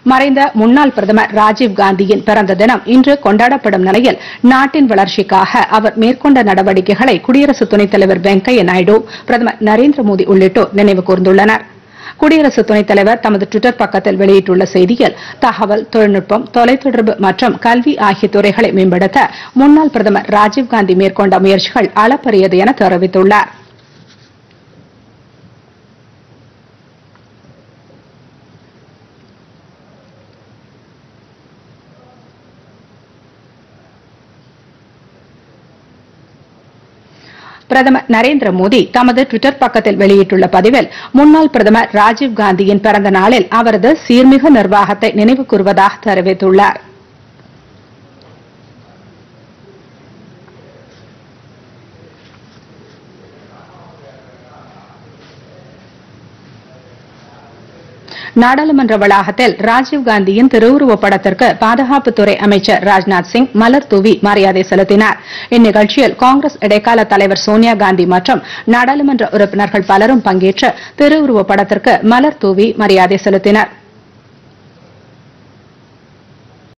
மறைந்த முன்னாள் பிரதமர் ராஜீவ் காந்தியின் பிறந்த தினம் இன்று கொண்டாடப்படும் நிலையில் நாட்டின் வளர்ச்சிக்காக அவர் மேற்கொண்ட நடவடிக்கைகளை குடியரசு துணைத் தலைவர் வெங்கையா நாயுடு பிரதமர் நரேந்திர மோடி உள்ளிட்டோர் நினைவு கூர்ந்துள்ளனர் குடியரசு துணைத் தலைவர் தமது டுவிட்டர் பக்கத்தில் வெளியிட்டுள்ள செய்தியில் தகவல் தொழில்நுட்பம் தொலைத்தொடர்பு மற்றும் கல்வி ஆகிய துறைகளை மேம்படுத்த முன்னாள் பிரதமர் ராஜீவ்காந்தி மேற்கொண்ட முயற்சிகள் அளப்பரியது என தெரிவித்துள்ளார் பிரதமர் நரேந்திர மோடி தமது டுவிட்டர் பக்கத்தில் வெளியிட்டுள்ள பதிவில் முன்னாள் பிரதமர் ராஜீவ் காந்தியின் பிறந்த நாளில் அவரது சீர்மிகு நிர்வாகத்தை நினைவு கூறுவதாக தெரிவித்துள்ளார் நாடாளுமன்ற வளாகத்தில் ராஜீவ் காந்தியின் திருவுருவப் படத்திற்கு பாதுகாப்புத்துறை அமைச்சர் ராஜ்நாத் சிங் மலர் தூவி மரியாதை செலுத்தினார் இந்நிகழ்ச்சியில் காங்கிரஸ் இடைக்கால தலைவர் சோனியா காந்தி மற்றும் நாடாளுமன்ற உறுப்பினர்கள் பலரும் பங்கேற்று திருவுருவப் படத்திற்கு மலர் தூவி மரியாதை செலுத்தினர்